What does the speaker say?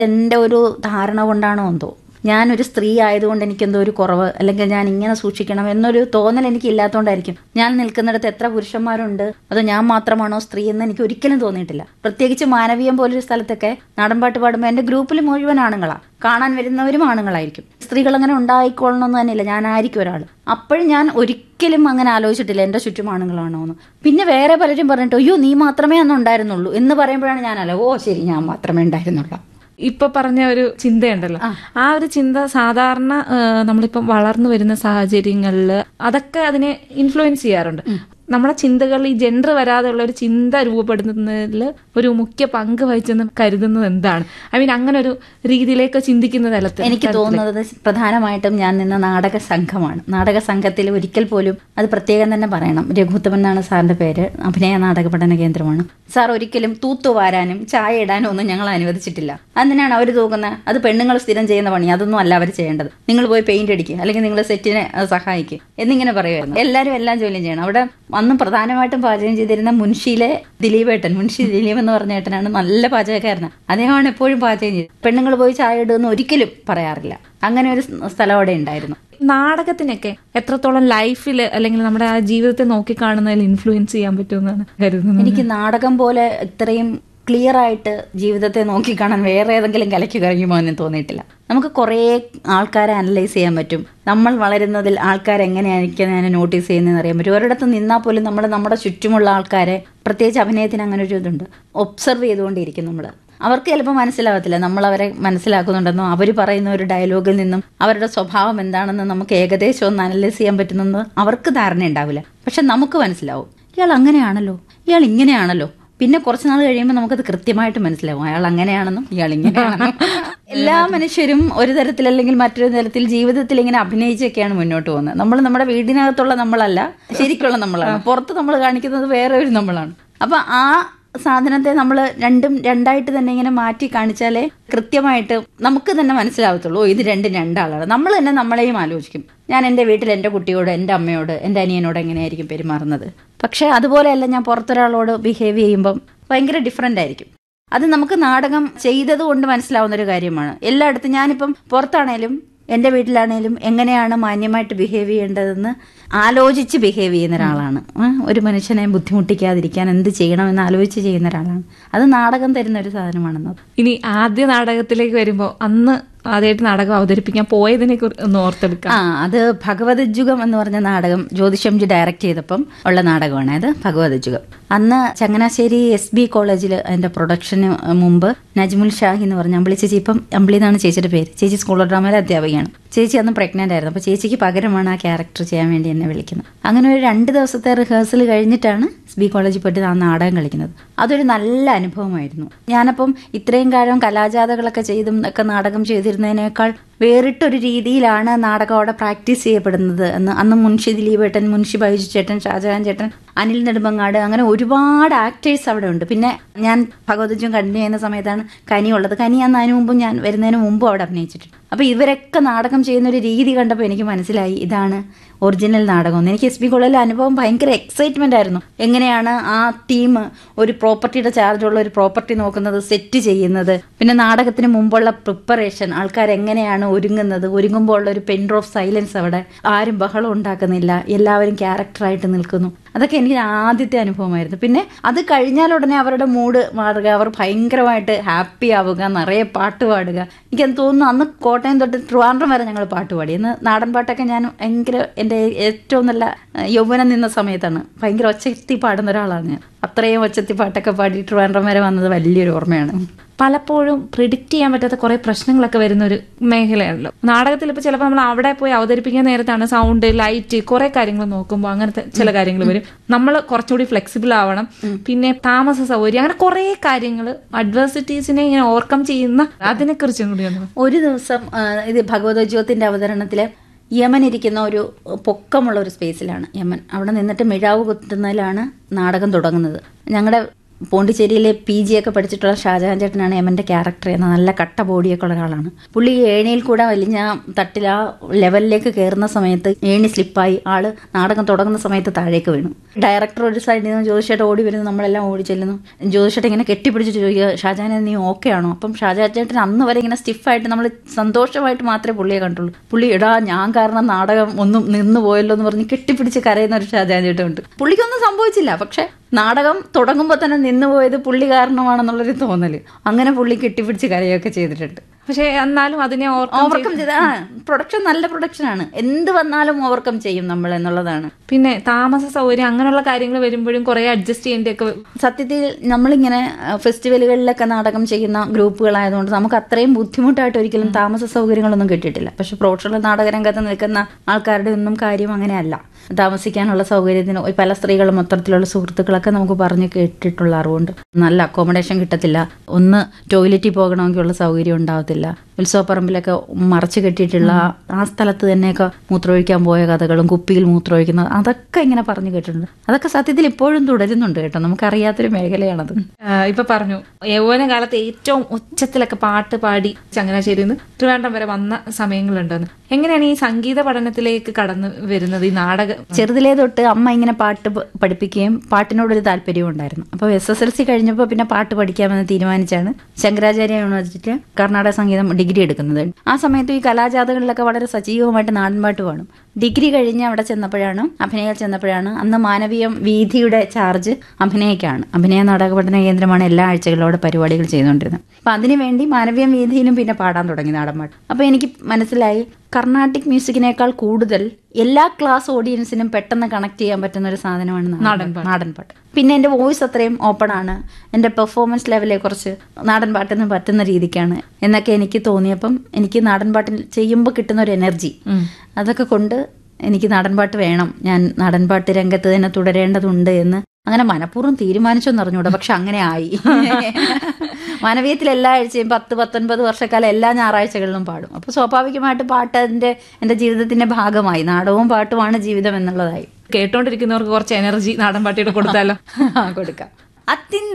എൻ്റെ ഒരു ധാരണ കൊണ്ടാണോ എന്തോ ഞാനൊരു സ്ത്രീ ആയതുകൊണ്ട് എനിക്ക് എന്തോ ഒരു കുറവ് അല്ലെങ്കിൽ ഞാൻ ഇങ്ങനെ സൂക്ഷിക്കണം എന്നൊരു തോന്നൽ എനിക്ക് ഇല്ലാത്തതുകൊണ്ടായിരിക്കും ഞാൻ നിൽക്കുന്നിടത്ത് എത്ര പുരുഷന്മാരുണ്ട് അതോ ഞാൻ മാത്രമാണോ സ്ത്രീ എന്ന് എനിക്ക് ഒരിക്കലും തോന്നിയിട്ടില്ല പ്രത്യേകിച്ച് മാനവീയം പോലൊരു സ്ഥലത്തൊക്കെ നാടൻപാട്ട് പാടുമ്പോൾ എൻ്റെ ഗ്രൂപ്പിൽ മുഴുവൻ ആണുങ്ങളാണ് കാണാൻ വരുന്നവരും ആണുങ്ങളായിരിക്കും സ്ത്രീകൾ അങ്ങനെ ഉണ്ടായിക്കൊള്ളണമെന്ന് തന്നെയില്ല ഞാനായിരിക്കും ഒരാൾ അപ്പോഴും ഞാൻ ഒരിക്കലും അങ്ങനെ ആലോചിച്ചിട്ടില്ല എൻ്റെ ചുറ്റും ആണുങ്ങളാണോ എന്ന് പിന്നെ വേറെ പലരും പറഞ്ഞിട്ട് അയ്യോ നീ മാത്രമേ അന്ന് ഉണ്ടായിരുന്നുള്ളൂ എന്ന് പറയുമ്പോഴാണ് ഞാൻ അല്ല ഓ ശരി ഞാൻ മാത്രമേ ഉണ്ടായിരുന്നുള്ളൂ ഇപ്പൊ പറഞ്ഞ ഒരു ചിന്തയുണ്ടല്ലോ ആ ഒരു ചിന്ത സാധാരണ ആ, നമ്മളിപ്പം വളർന്നു വരുന്ന സാഹചര്യങ്ങളിൽ അതൊക്കെ അതിനെ ഇൻഫ്ലുവൻസ് ചെയ്യാറുണ്ട് നമ്മുടെ ചിന്തകളിൽ ഈ ജെൻഡർ വരാതെയുള്ള ഒരു ചിന്ത രൂപപ്പെടുന്നതിൽ ഒരു മുഖ്യ പങ്ക് വഹിച്ചെന്ന് കരുതുന്നത് എന്താണ് ഐ മീൻ അങ്ങനെ ഒരു രീതിയിലേക്ക് ചിന്തിക്കുന്ന തലത്തിൽ എനിക്ക് തോന്നുന്നത് പ്രധാനമായിട്ടും ഞാൻ നിന്ന നാടക സംഘമാണ് നാടക സംഘത്തിൽ ഒരിക്കൽ പോലും അത് പ്രത്യേകം തന്നെ പറയണം രഘുത്തമൻ എന്നാണ് സാറിന്റെ പേര് അഭിനയ നാടക പഠന കേന്ദ്രമാണ് സാർ ഒരിക്കലും തൂത്തുവാരാനും ചായ ഇടാനും ഒന്നും ഞങ്ങൾ അനുവദിച്ചിട്ടില്ല അതിനാണ് അവർ തൂക്കുന്നത് അത് പെണ്ണുങ്ങൾ സ്ഥിരം ചെയ്യുന്ന പണി അതൊന്നും അല്ല അവർ ചെയ്യേണ്ടത് നിങ്ങൾ പോയി പെയിന്റ് അടിക്കുക അല്ലെങ്കിൽ നിങ്ങൾ സെറ്റിനെ അഹ് സഹായിക്കുക എന്നിങ്ങനെ പറയുമായിരുന്നു എല്ലാവരും എല്ലാം ജോലിയും ചെയ്യണം അവിടെ അന്നും പ്രധാനമായിട്ടും പാചകം ചെയ്തിരുന്ന മുൻഷിയിലെ ദിലീപേട്ടൻ മുൻഷി ദിലീപ് എന്ന് പറഞ്ഞ ഏട്ടനാണ് നല്ല പാചകക്കാരനാണ് അദ്ദേഹമാണ് എപ്പോഴും പാചകം ചെയ്തത് പെണ്ണുങ്ങൾ പോയി ചായ ഇടുമെന്ന് ഒരിക്കലും പറയാറില്ല അങ്ങനെ ഒരു സ്ഥലം അവിടെ ഉണ്ടായിരുന്നു നാടകത്തിനൊക്കെ എത്രത്തോളം ലൈഫിൽ അല്ലെങ്കിൽ നമ്മുടെ ആ ജീവിതത്തെ നോക്കിക്കാണുന്നതിൽ ഇൻഫ്ലുവൻസ് ചെയ്യാൻ പറ്റുമെന്നാണ് കരുതുന്നത് എനിക്ക് നാടകം പോലെ ഇത്രയും ക്ലിയർ ആയിട്ട് ജീവിതത്തെ നോക്കിക്കാണാൻ വേറെ ഏതെങ്കിലും കലയ്ക്ക് കഴിയുമോ എന്ന് തോന്നിയിട്ടില്ല നമുക്ക് കുറേ ആൾക്കാരെ അനലൈസ് ചെയ്യാൻ പറ്റും നമ്മൾ വളരുന്നതിൽ ആൾക്കാർ എങ്ങനെയായിരിക്കും ഞാൻ നോട്ടീസ് ചെയ്യുന്നതെന്ന് അറിയാൻ പറ്റും ഒരിടത്ത് നിന്നാൽ പോലും നമ്മൾ നമ്മുടെ ചുറ്റുമുള്ള ആൾക്കാരെ പ്രത്യേകിച്ച് അഭിനയത്തിന് അങ്ങനെ ഒരു ഇതുണ്ട് ഒബ്സർവ് ചെയ്തുകൊണ്ടിരിക്കും നമ്മൾ അവർക്ക് ചിലപ്പോൾ മനസ്സിലാവത്തില്ല നമ്മൾ അവരെ മനസ്സിലാക്കുന്നുണ്ടെന്നോ അവർ പറയുന്ന ഒരു ഡയലോഗിൽ നിന്നും അവരുടെ സ്വഭാവം എന്താണെന്ന് നമുക്ക് ഏകദേശം ഒന്ന് അനലൈസ് ചെയ്യാൻ പറ്റുന്നെന്ന് അവർക്ക് ധാരണ ഉണ്ടാവില്ല പക്ഷെ നമുക്ക് മനസ്സിലാവും ഇയാൾ അങ്ങനെയാണല്ലോ ഇയാൾ ഇങ്ങനെയാണല്ലോ പിന്നെ കുറച്ച് നാൾ കഴിയുമ്പോൾ നമുക്കത് കൃത്യമായിട്ട് മനസ്സിലാവും അയാൾ അങ്ങനെയാണെന്നും ഇയാൾ ഇങ്ങനെയാണെന്നും എല്ലാ മനുഷ്യരും ഒരു തരത്തിൽ അല്ലെങ്കിൽ മറ്റൊരു തരത്തിൽ ജീവിതത്തിൽ ഇങ്ങനെ അഭിനയിച്ചൊക്കെയാണ് മുന്നോട്ട് പോകുന്നത് നമ്മൾ നമ്മുടെ വീടിനകത്തുള്ള നമ്മളല്ല ശരിക്കുള്ള നമ്മളാണ് പുറത്ത് നമ്മൾ കാണിക്കുന്നത് വേറെ ഒരു നമ്മളാണ് അപ്പൊ ആ സാധനത്തെ നമ്മൾ രണ്ടും രണ്ടായിട്ട് തന്നെ ഇങ്ങനെ മാറ്റി കാണിച്ചാലേ കൃത്യമായിട്ട് നമുക്ക് തന്നെ മനസ്സിലാവത്തുള്ളൂ ഓ, ഇത് രണ്ടും രണ്ടാളാണ് നമ്മൾ തന്നെ നമ്മളെയും ആലോചിക്കും ഞാൻ എൻ്റെ വീട്ടിൽ എൻ്റെ കുട്ടിയോട് എൻ്റെ അമ്മയോട് എൻ്റെ അനിയനോട് എങ്ങനെയായിരിക്കും പെരുമാറുന്നത് പക്ഷേ അതുപോലെയല്ല ഞാൻ പുറത്തൊരാളോട് ബിഹേവ് ചെയ്യുമ്പം ഭയങ്കര ഡിഫറെൻ്റ് ആയിരിക്കും അത് നമുക്ക് നാടകം ചെയ്തത് കൊണ്ട് മനസ്സിലാവുന്ന ഒരു കാര്യമാണ് എല്ലായിടത്തും ഞാനിപ്പം പുറത്താണേലും എൻ്റെ വീട്ടിലാണേലും എങ്ങനെയാണ് മാന്യമായിട്ട് ബിഹേവ് ചെയ്യേണ്ടതെന്ന് ആലോചിച്ച് ബിഹേവ് ചെയ്യുന്ന ഒരാളാണ് ആ, ഒരു മനുഷ്യനെ ബുദ്ധിമുട്ടിക്കാതിരിക്കാൻ എന്ത് ചെയ്യണമെന്ന് ആലോചിച്ച് ചെയ്യുന്ന ഒരാളാണ് അത് നാടകം തരുന്ന ഒരു സാധനമാണെന്നത് ഇനി ആദ്യ നാടകത്തിലേക്ക് വരുമ്പോൾ അന്ന് ആദ്യമായിട്ട് നാടകം അവതരിപ്പിക്കാൻ പോയതിനെ കുറിച്ച് ഒന്ന് ഓർത്തെടുക്കാം ആ അത് ഭഗവതജുഗം എന്ന് പറഞ്ഞ നാടകം ജ്യോതിഷംജി ഡയറക്റ്റ് ചെയ്തപ്പം ഉള്ള നാടകമാണ് അത് ഭഗവതജുഗം അന്ന് ചങ്ങനാശ്ശേരി എസ് ബി കോളേജിൽ അതിന്റെ പ്രൊഡക്ഷന് മുമ്പ് നജ്മുൽ ഷാഹി എന്ന് പറഞ്ഞ അമ്പിളി ചേച്ചി ഇപ്പം അമ്പിളി എന്നാണ് ചേച്ചിയുടെ പേര് ചേച്ചി സ്കൂൾ ഓഫ് ഡ്രാമയിലെ അധ്യാപികയാണ് ചേച്ചി അന്ന് പ്രഗ്നന്റ് ആയിരുന്നു അപ്പോൾ ചേച്ചിക്ക് പകരമാണ് ആ ക്യാരക്ടർ ചെയ്യാൻ വേണ്ടി എന്നെ വിളിക്കുന്നത് അങ്ങനെ ഒരു രണ്ട് ദിവസത്തെ റിഹേഴ്സൽ കഴിഞ്ഞിട്ടാണ് എസ് ബി കോളേജിൽ പോയിട്ട് ആ നാടകം കളിക്കുന്നത് അതൊരു നല്ല അനുഭവമായിരുന്നു ഞാനപ്പം ഇത്രയും കാലം കലാജാഥകളൊക്കെ ചെയ്തും ഒക്കെ നാടകം ചെയ്തിരുന്നതിനേക്കാൾ വേറിട്ടൊരു രീതിയിലാണ് നാടകം അവിടെ പ്രാക്ടീസ് ചെയ്യപ്പെടുന്നത് എന്ന് അന്ന് മുൻഷി ദിലീപേട്ടൻ മുൻഷി ബൈജു ചേട്ടൻ ഷാജഹാൻ ചേട്ടൻ അനിൽ നെടുമ്പങ്ങാട് അങ്ങനെ ഒരുപാട് ആക്ടേഴ്സ് അവിടെ ഉണ്ട് പിന്നെ ഞാൻ ഭഗവതജും കണ്ടിന്യൂ ചെയ്യുന്ന സമയത്താണ് കനി ഉള്ളത് കനി അന്ന് അതിനു മുമ്പും ഞാൻ വരുന്നതിന് മുമ്പും അവിടെ അഭിനയിച്ചിട്ടുണ്ട് അപ്പൊ ഇവരൊക്കെ നാടകം ചെയ്യുന്ന ഒരു രീതി കണ്ടപ്പോൾ എനിക്ക് മനസ്സിലായി ഇതാണ് ഒറിജിനൽ നാടകം എന്ന് എനിക്ക് എസ് ബി കോളേജിലെ അനുഭവം ഭയങ്കര എക്സൈറ്റ്മെന്റ് ആയിരുന്നു എങ്ങനെയാണ് ആ ടീം ഒരു പ്രോപ്പർട്ടിയുടെ ചാർജുള്ള ഒരു പ്രോപ്പർട്ടി നോക്കുന്നത് സെറ്റ് ചെയ്യുന്നത് പിന്നെ നാടകത്തിന് മുമ്പുള്ള പ്രിപ്പറേഷൻ ആൾക്കാർ എങ്ങനെയാണ് ഒരുങ്ങുന്നത് ഒരുങ്ങുമ്പോൾ ഉള്ള ഒരു പെൻ ഓഫ് സൈലൻസ് അവിടെ ആരും ബഹളം ഉണ്ടാക്കുന്നില്ല എല്ലാവരും ക്യാരക്ടറായിട്ട് നിൽക്കുന്നു അതൊക്കെ എനിക്ക് ആദ്യത്തെ അനുഭവമായിരുന്നു പിന്നെ അത് കഴിഞ്ഞാൽ ഉടനെ അവരുടെ മൂഡ് മാറുക അവർ ഭയങ്കരമായിട്ട് ഹാപ്പി ആവുക നിറയെ പാട്ട് പാടുക എനിക്കത് തോന്നുന്നു അന്ന് കോട്ടയം തൊട്ട് ട്രിവാൻഡ്രം വരെ ഞങ്ങൾ പാട്ട് പാടി ഇന്ന് നാടൻ പാട്ടൊക്കെ ഞാൻ ഭയങ്കര എൻ്റെ ഏറ്റവും നല്ല ഏഹ്, യൗവനം നിന്ന സമയത്താണ് ഭയങ്കര ഒച്ചത്തി പാടുന്ന ഒരാളാണ് ഞാൻ അത്രയും ഒച്ചത്തി പാട്ടൊക്കെ പാടി ട്രിവാൻഡ്രം വരെ വന്നത് വലിയൊരു ഓർമ്മയാണ് പലപ്പോഴും പ്രിഡിക്റ്റ് ചെയ്യാൻ പറ്റാത്ത കുറെ പ്രശ്നങ്ങളൊക്കെ വരുന്ന ഒരു മേഖലയാണല്ലോ നാടകത്തിൽ ഇപ്പൊ ചിലപ്പോൾ നമ്മൾ അവിടെ പോയി അവതരിപ്പിക്കുന്ന നേരത്താണ് സൗണ്ട് ലൈറ്റ് കുറെ കാര്യങ്ങൾ നോക്കുമ്പോൾ അങ്ങനത്തെ ചില കാര്യങ്ങൾ വരും നമ്മൾ കുറച്ചുകൂടി ഫ്ലെക്സിബിൾ ആവണം പിന്നെ താമസ സൗകര്യം അങ്ങനെ കുറെ കാര്യങ്ങൾ അഡ്വേഴ്സിറ്റീസിനെ ഇങ്ങനെ ഓവർകം ചെയ്യുന്ന അതിനെ കുറിച്ചും കൂടി ഒന്ന് ഒരു ദിവസം ആ, ഇത് ഭഗവതോജ്യോത്തിന്റെ അവതരണത്തില് യമൻ ഇരിക്കുന്ന ഒരു പൊക്കമുള്ള ഒരു സ്പേസിലാണ് യമൻ അവിടെ നിന്നിട്ട് മിഴാവ് കുത്തുന്നതിലാണ് നാടകം തുടങ്ങുന്നത് ഞങ്ങളുടെ പോണ്ടിച്ചേരിയിലെ പി ജി ഒക്കെ പഠിച്ചിട്ടുള്ള ഷാജഹാൻ ചേട്ടനാണ് എമ്മന്റെ ക്യാരക്ടർ എന്ന നല്ല കട്ട ബോഡിയൊക്കെ ഉള്ള ഒരാളാണ് പുള്ളി ഏണിയിൽ കൂടെ വലിഞ്ഞ തട്ടിൽ ആ ലെവലിലേക്ക് കയറുന്ന സമയത്ത് ഏണി സ്ലിപ്പായി ആള് നാടകം തുടങ്ങുന്ന സമയത്ത് താഴേക്ക് വീണു ഡയറക്ടർ ഒരു സൈഡിൽ നിന്ന് ജ്യോതിഷേട്ട് ഓടി വരുന്നു നമ്മളെല്ലാം ഓടി ചെല്ലുന്നു ജ്യോതിഷേട്ട് ഇങ്ങനെ കെട്ടിപ്പിടിച്ചിട്ട് ചോദിക്കുക ഷാജഹാനെ നീ ഓക്കെ ആണോ അപ്പം ഷാജഹാൻ ചേട്ടൻ അന്ന് വരെ ഇങ്ങനെ സ്റ്റിഫായിട്ട് നമ്മൾ സന്തോഷമായിട്ട് മാത്രമേ പുള്ളിയെ കണ്ടുള്ളൂ പുള്ളി എടാ ഞാൻ കാരണം നാടകം ഒന്നും നിന്ന് പോയല്ലോ എന്ന് പറഞ്ഞ് കെട്ടിപ്പിടിച്ച് കരയുന്ന ഒരു ഷാജഹാൻ ചേട്ടനുണ്ട് പുള്ളിക്കൊന്നും സംഭവിച്ചില്ല പക്ഷെ നാടകം തുടങ്ങുമ്പോൾ തന്നെ നിന്ന് പോയത് പുള്ളി കാരണമാണെന്നുള്ളൊരു തോന്നല് അങ്ങനെ പുള്ളി കെട്ടിപ്പിടിച്ച് കരയൊക്കെ ചെയ്തിട്ടുണ്ട് പക്ഷെ എന്നാലും അതിനെ ഓർക്കാൻ ഓവർകം ചെയ്ത ആ പ്രൊഡക്ഷൻ നല്ല പ്രൊഡക്ഷനാണ് എന്ത് വന്നാലും ഓവർകം ചെയ്യും നമ്മൾ എന്നുള്ളതാണ് പിന്നെ താമസ സൗകര്യം അങ്ങനെയുള്ള കാര്യങ്ങൾ വരുമ്പോഴും കുറെ അഡ്ജസ്റ്റ് ചെയ്യേണ്ടിയൊക്കെ സത്യത്തിൽ നമ്മളിങ്ങനെ അഹ്, ഫെസ്റ്റിവലുകളിലൊക്കെ നാടകം ചെയ്യുന്ന ഗ്രൂപ്പുകളായതുകൊണ്ട് നമുക്ക് അത്രയും ബുദ്ധിമുട്ടായിട്ട് ഒരിക്കലും താമസ സൗകര്യങ്ങളൊന്നും കിട്ടിയിട്ടില്ല പക്ഷെ പ്രൊഫഷണൽ നാടകരംഗത്ത് നിൽക്കുന്ന ആൾക്കാരുടെ ഒന്നും കാര്യം അങ്ങനെയല്ല താമസിക്കാനുള്ള സൗകര്യത്തിന് പല സ്ത്രീകളും മൊത്തത്തിലുള്ള സുഹൃത്തുക്കളൊക്കെ നമുക്ക് പറഞ്ഞു കേട്ടിട്ടുള്ള അറിവുണ്ട് നല്ല അക്കോമഡേഷൻ കിട്ടത്തില്ല ഒന്ന് ടോയ്ലറ്റിൽ പോകണമെങ്കിൽ ഉള്ള സൗകര്യം ഉണ്ടാവത്തില്ല ഉത്സവപ്പറമ്പിലൊക്കെ മറച്ചു കെട്ടിയിട്ടുള്ള ആ- ആ സ്ഥലത്ത് തന്നെയൊക്കെ മൂത്രമൊഴിക്കാൻ പോയ കഥകളും കുപ്പിയിൽ മൂത്രമൊഴിക്കുന്നത് അതൊക്കെ ഇങ്ങനെ പറഞ്ഞു കേട്ടിട്ടുണ്ട് അതൊക്കെ സത്യത്തിൽ ഇപ്പോഴും തുടരുന്നുണ്ട് കേട്ടോ നമുക്കറിയാത്തൊരു മേഖലയാണത് ആ, ഇപ്പൊ പറഞ്ഞു യൗവന കാലത്ത് ഏറ്റവും ഉച്ചത്തിലൊക്കെ പാട്ട് പാടി ചങ്ങനാശ്ശേരിയിൽ നിന്ന് ട്രിവാൻഡ്രം വരെ വന്ന സമയങ്ങളുണ്ടെന്ന് എങ്ങനെയാണ് ഈ സംഗീത പഠനത്തിലേക്ക് കടന്നു വരുന്നത് ഈ നാടക ചെറുതിലേ തൊട്ട് അമ്മ ഇങ്ങനെ പാട്ട് പ- പഠിപ്പിക്കുകയും പാട്ടിനോടൊരു താല്പര്യവും ഉണ്ടായിരുന്നു അപ്പോൾ എസ് എസ് എൽ സി കഴിഞ്ഞപ്പോൾ പിന്നെ പാട്ട് പഠിക്കാമെന്ന് തീരുമാനിച്ചാണ് ശങ്കരാചാര്യ യൂണിവേഴ്സിറ്റിയിൽ കർണാടക സംഗീതം ഡിഗ്രി എടുക്കുന്നത് ആ സമയത്ത് ഈ കലാജാഥകളിലൊക്കെ വളരെ സജീവമായിട്ട് നാടൻപാട്ട് പാടും ഡിഗ്രി കഴിഞ്ഞ് അവിടെ ചെന്നപ്പോഴാണ് അഭിനയിൽ ചെന്നപ്പോഴാണ് അന്ന് മാനവീയം വീഥിയുടെ ചാർജ് അഭിനയക്കാണ് അഭിനയ നാടക പഠന കേന്ദ്രമാണ് എല്ലാ ആഴ്ചകളിലും അവിടെ പരിപാടികൾ ചെയ്തുകൊണ്ടിരുന്നത് അപ്പം അതിനുവേണ്ടി മാനവീയം വീഥിയിലും പിന്നെ പാടാൻ തുടങ്ങി നാടൻപാട്ട് അപ്പോൾ എനിക്ക് മനസ്സിലായി കർണാട്ടിക് മ്യൂസിക്കിനേക്കാൾ കൂടുതൽ എല്ലാ ക്ലാസ് ഓഡിയൻസിനും പെട്ടെന്ന് കണക്ട് ചെയ്യാൻ പറ്റുന്ന ഒരു സാധനമാണ് നാടൻപാട്ട് നാടൻപാട്ട് പിന്നെ എൻ്റെ വോയിസ് അത്രയും ഓപ്പൺ ആണ് എൻ്റെ പെർഫോമൻസ് ലെവലെ കുറച്ച് നാടൻപാട്ടിന് പറ്റുന്ന രീതിക്കാണ് എന്നൊക്കെ എനിക്ക് തോന്നിയപ്പം എനിക്ക് നാടൻപാട്ടിൽ ചെയ്യുമ്പോൾ കിട്ടുന്ന ഒരു എനർജി അതൊക്കെ കൊണ്ട് എനിക്ക് നാടൻപാട്ട് വേണം ഞാൻ നാടൻപാട്ട് രംഗത്ത് തന്നെ തുടരേണ്ടതുണ്ട് എന്ന് അങ്ങനെ മനഃപൂർവ്വം തീരുമാനിച്ചെന്ന് അറിഞ്ഞൂടാ പക്ഷെ അങ്ങനെ ആയി മാനവീയത്തിൽ എല്ലാ ആഴ്ചയും പത്ത് പത്തൊൻപത് വർഷക്കാലം എല്ലാ ഞായറാഴ്ചകളിലും പാടും അപ്പോൾ സ്വാഭാവികമായിട്ട് പാട്ട് അതിൻ്റെ എൻ്റെ ജീവിതത്തിന്റെ ഭാഗമായി നാടകവും പാട്ടുമാണ് ജീവിതം എന്നുള്ളതായി കേട്ടോണ്ടിരിക്കുന്നവർക്ക് കുറച്ച് എനർജി നാടൻ പാട്ടിയുടെ കൊടുത്താലോ കൊടുക്കാം അത്യന്ത